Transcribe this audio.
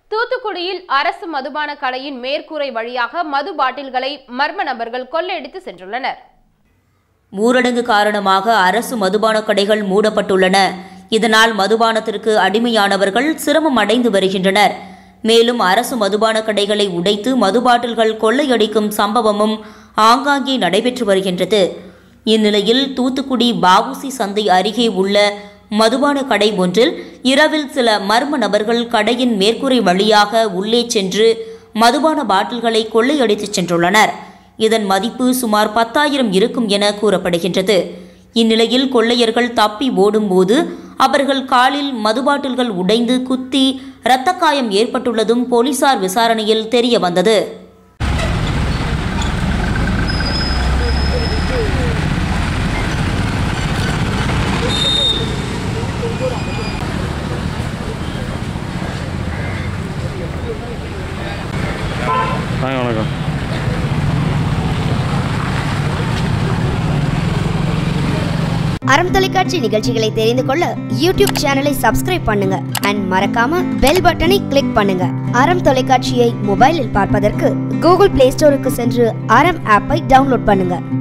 தூத்துக்குடியில் அரசு மதுபான கடையின் மேற்கூரை வழியாக மது பாட்டில்களை மர்ம நபர்கள் கொள்ளையடித்து சென்றுள்ளனர் ஊரடங்கு காரணமாக அரசு மதுபான கடைகள் மூடப்பட்டுள்ளன இதனால் மதுபானத்திற்கு அடிமையானவர்கள் சிரமம் அடைந்து வருகின்றனர் மேலும் அரசு மதுபான கடைகளை உடைத்து மதுபாட்டில்கள் கொள்ளையடிக்கும் சம்பவமும் ஆங்காங்கே நடைபெற்று வருகின்றது இந்நிலையில் தூத்துக்குடி பாவுசி சந்தை அருகே உள்ள மதுபான கடை ஒன்றில் இரவில் சில மர்ம நபர்கள் கடையின் மேற்கூரை வழியாக உள்ளே சென்று மதுபான பாட்டில்களை கொள்ளையடித்துச் சென்றுள்ளனர் இதன் மதிப்பு சுமார் பத்தாயிரம் இருக்கும் என கூறப்படுகின்றது இந்நிலையில் கொள்ளையர்கள் தப்பி ஓடும்போது அவர்கள் காலில் மதுபாட்டில்கள் உடைந்து குத்தி இரத்த காயம் ஏற்பட்டுள்ளதும் போலீசார் விசாரணையில் தெரிய வந்தது வாங்க வணக்கம் அறம் தொலைக்காட்சி நிகழ்ச்சிகளை தெரிந்து கொள்ள யூடியூப் சேனலை சப்ஸ்கிரைப் பண்ணுங்க அண்ட் மறக்காம பெல் பட்டனை கிளிக் பண்ணுங்க அறம் தொலைக்காட்சியை மொபைலில் பார்ப்பதற்கு கூகுள் பிளே ஸ்டோருக்கு சென்று அறம் ஆப்பை டவுன்லோட் பண்ணுங்க